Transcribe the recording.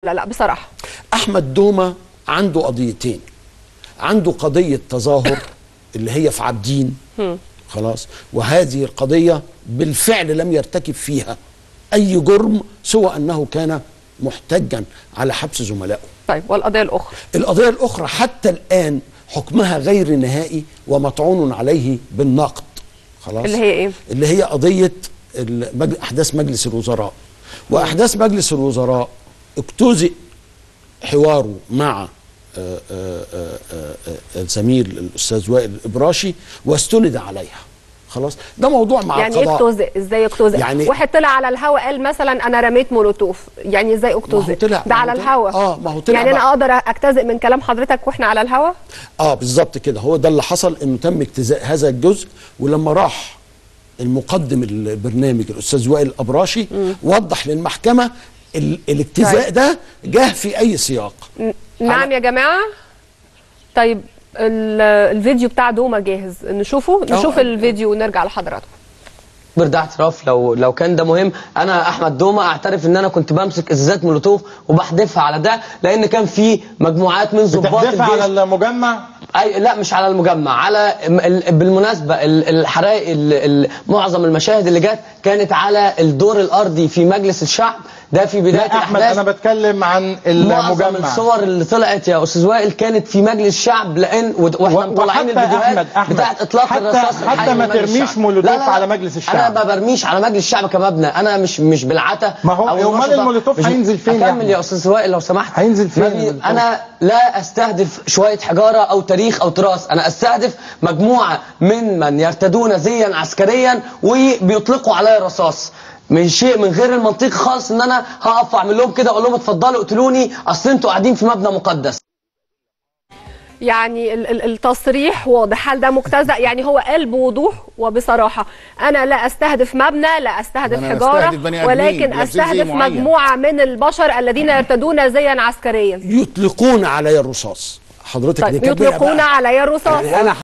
لا لا بصراحه احمد دومه عنده قضيتين عنده قضيه تظاهر اللي هي في عابدين خلاص وهذه القضيه بالفعل لم يرتكب فيها اي جرم سوى انه كان محتجا على حبس زملائه طيب والقضيه الاخرى القضيه الاخرى حتى الان حكمها غير نهائي ومطعون عليه بالنقد خلاص اللي هي ايه؟ اللي هي قضيه المج- احداث مجلس الوزراء واحداث مجلس الوزراء اجتزئ حواره مع آه، آه، آه، آه، الزميل الاستاذ وائل الابراشي واستند عليها خلاص ده موضوع مع يعني ايه القضاء اكتوزئ ازاي اكتوزئ يعني- واحد طلع على الهوا قال مثلا انا رميت مولوتوف يعني ازاي اكتوزئ طلع- ده ما على هو طلع- الهوا آه، ما هو طلع يعني انا بقى. اقدر اجتزئ من كلام حضرتك واحنا على الهوا اه بالظبط كده هو ده اللي حصل انه تم اجتزاء هذا الجزء ولما راح المقدم البرنامج الاستاذ وائل الابراشي وضح للمحكمه ال- الاجتزاء طيب. ده جه في اي سياق نعم يا جماعه طيب ال- الفيديو بتاع دوما جاهز نشوفه نشوف آه. الفيديو ونرجع لحضراتكم اكبر ده اعتراف لو لو كان ده مهم انا احمد دومه اعترف ان انا كنت بمسك ازازات مولوتوف وبحدفها على ده لان كان في مجموعات من ضباط بتحدفها الجيش على المجمع اي لا مش على المجمع على م- ال- بالمناسبه ال- الحرائق ال- ال- معظم المشاهد اللي جت كانت على الدور الارضي في مجلس الشعب ده في بدايه لا احمد الأحداث. انا بتكلم عن معظم المجمع الصور اللي طلعت يا استاذ وائل كانت في مجلس الشعب لان ود- واحنا و- مطلعين وحتى الفيديوهات أحمد- أحمد، بتاعت اطلاق حتى- الرصاص حتى الحي ما من مجلس ترميش الشعب. مولوتوف لا لا لا. على مجلس الشعب. انا ما برميش على مجلس الشعب كمبنى انا مش مش بالعتا ما هو- أو أمال النشطة. المولوتوف مش- هينزل فين يا اكمل أحمد؟ يا استاذ وائل لو سمحت هينزل فين ما بي- المولوتوف؟ انا لا استهدف شويه حجاره او تاريخ او تراث انا استهدف مجموعه من من يرتدون زيا عسكريا وبيطلقوا عليا الرصاص من شيء من غير المنطقي خالص ان انا هقف واعمل لهم كده اقول لهم اتفضلوا اقتلوني اصل انتوا قاعدين في مبنى مقدس يعني ال- ال- التصريح واضح هل ده مجتزأ يعني هو قال بوضوح وبصراحة أنا لا أستهدف مبنى لا أستهدف أنا حجارة أستهدف بني آدمين ولكن لابسين زي أستهدف معين. مجموعة من البشر الذين يرتدون زيا عسكريا يطلقون علي الرصاص حضرتك طيب نكملها يطلقون بقى. علي الرصاص يعني انا